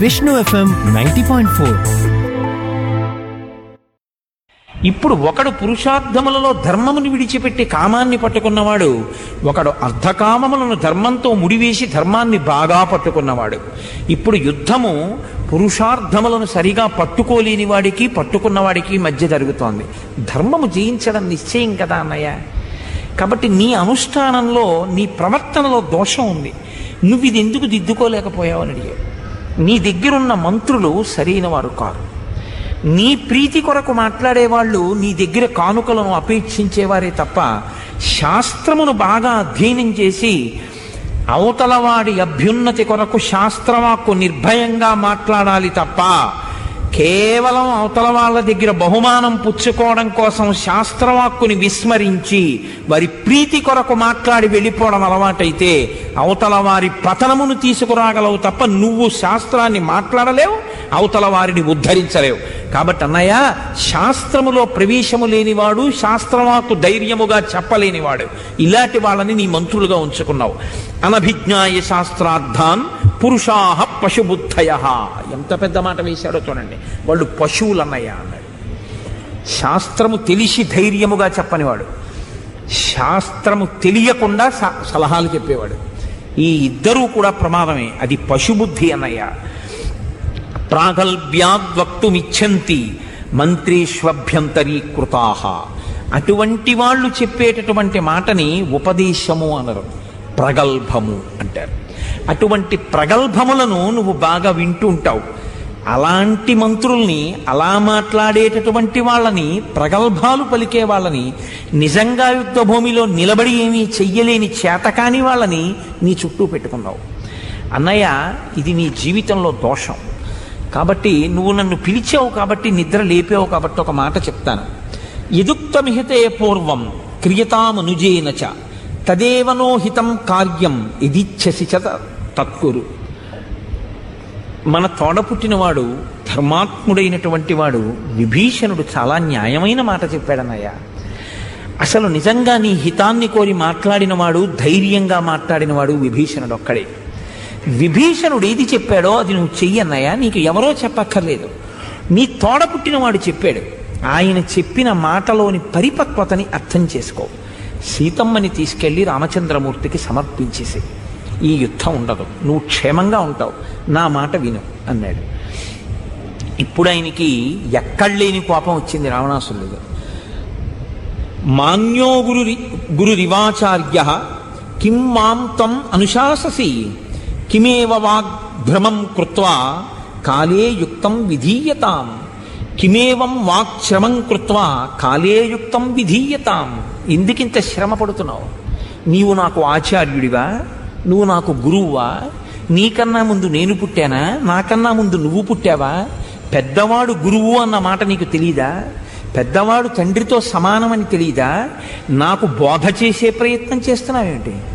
Vishnu FM ninety point four ఇప్పుడు ఒకడు పురుషార్థములలో ధర్మమును విడిచిపెట్టి కామాన్ని పట్టుకున్నవాడు ఒకడు అర్ధకామములను ధర్మంతో ముడివేసి ధర్మాన్ని బాగా పట్టుకున్నవాడు ఇప్పుడు యుద్ధము పురుషార్థములను సరిగా పట్టుకోలేని వాడికి పట్టుకున్నవాడికి మధ్య జరుగుతోంది ధర్మము జయించడం నిశ్చయం కదా అన్నయ్య కాబట్టి నీ అనుష్ఠానంలో నీ ప్రవర్తనలో దోషం ఉంది నువ్వు ఇది ఎందుకు దిద్దుకోలేకపోయావు అని అడిగాడు నీ దగ్గరున్న మంత్రులు సరైన వారు కారు నీ ప్రీతి కొరకు మాట్లాడేవాళ్ళు నీ దగ్గర కానుకలను అపేక్షించేవారే తప్ప శాస్త్రమును బాగా అధ్యయనం చేసి అవతలవాడి అభ్యున్నతి కొరకు శాస్త్రవాక్కు నిర్భయంగా మాట్లాడాలి తప్ప కేవలం అవతల వాళ్ళ దగ్గర బహుమానం పుచ్చుకోవడం కోసం శాస్త్రవాక్కుని విస్మరించి వారి ప్రీతి కొరకు మాట్లాడి వెళ్ళిపోవడం అలవాటైతే అవతల వారి పతనమును తీసుకురాగలవు తప్ప నువ్వు శాస్త్రాన్ని మాట్లాడలేవు అవతల వారిని ఉద్ధరించలేవు కాబట్టి అన్నయ్య శాస్త్రములో ప్రవేశము లేనివాడు శాస్త్రవాకు ధైర్యముగా చెప్పలేనివాడు ఇలాంటి వాళ్ళని నీ మంత్రులుగా ఉంచుకున్నావు అనభిజ్ఞాయ శాస్త్రార్థాన్ పురుషాహ పశుబుద్ధయ ఎంత పెద్ద మాట వేశాడో చూడండి వాళ్ళు పశువులు అన్నయ్య అన్నాడు శాస్త్రము తెలిసి ధైర్యముగా చెప్పనివాడు శాస్త్రము తెలియకుండా స- సలహాలు చెప్పేవాడు ఈ ఇద్దరూ కూడా ప్రమాదమే అది పశుబుద్ధి అన్నయ్య ప్రాగల్భ్యాద్వక్తుమిచ్చంతి మంత్రీష్వభ్యంతరీకృతా అటువంటి వాళ్ళు చెప్పేటటువంటి మాటని ఉపదేశము అనరు ప్రగల్భము అంటారు అటువంటి ప్రగల్భములను నువ్వు బాగా వింటూ ఉంటావు అలాంటి మంత్రుల్ని అలా మాట్లాడేటటువంటి వాళ్ళని ప్రగల్భాలు పలికే వాళ్ళని నిజంగా యుద్ధ భూమిలో నిలబడి ఏమీ చెయ్యలేని చేతకాని వాళ్ళని నీ చుట్టూ పెట్టుకున్నావు అన్నయ్య ఇది నీ జీవితంలో దోషం కాబట్టి నువ్వు నన్ను పిలిచావు కాబట్టి నిద్ర లేపావు కాబట్టి ఒక మాట చెప్తాను ఎదుక్తమిహితే పూర్వం క్రియతామనుజేన చ తదేవనో హితం కార్యం ఇదిచ్ఛసి చ తత్కురు మన తోడ పుట్టినవాడు ధర్మాత్ముడైనటువంటి వాడు విభీషణుడు చాలా న్యాయమైన మాట చెప్పాడన్నయ్య అసలు నిజంగా నీ హితాన్ని కోరి మాట్లాడినవాడు ధైర్యంగా మాట్లాడినవాడు విభీషణుడు ఒక్కడే విభీషణుడు ఏది చెప్పాడో అది నువ్వు చెయ్యన్నయ్యా నీకు ఎవరో చెప్పక్కర్లేదు నీ తోడ పుట్టినవాడు చెప్పాడు ఆయన చెప్పిన మాటలోని పరిపక్వతని అర్థం చేసుకో సీతమ్మని తీసుకెళ్లి రామచంద్రమూర్తికి సమర్పించేసి ఈ యుద్ధం ఉండదు నువ్వు క్షేమంగా ఉంటావు నా మాట విను అన్నాడు ఇప్పుడు ఆయనకి ఎక్కడలేని కోపం వచ్చింది రావణాసురుడు మాన్యో గురు గురురివాచార్య కిం మాం త్వం అనుశాససి కిమేవ వాగ్భ్రమం కృత్వా కాలే యుక్తం విధీయతాం కిమేవం వాక్శ్రమం కృత్వా కాలే యుక్తం విధీయతాం ఎందుకింత శ్రమ పడుతున్నావు నీవు నాకు ఆచార్యుడివా నువ్వు నాకు గురువువా నీకన్నా ముందు నేను పుట్టానా నాకన్నా ముందు నువ్వు పుట్టావా పెద్దవాడు గురువు అన్న మాట నీకు తెలీదా పెద్దవాడు తండ్రితో సమానమని తెలీదా నాకు బోధ చేసే ప్రయత్నం చేస్తున్నావేంటి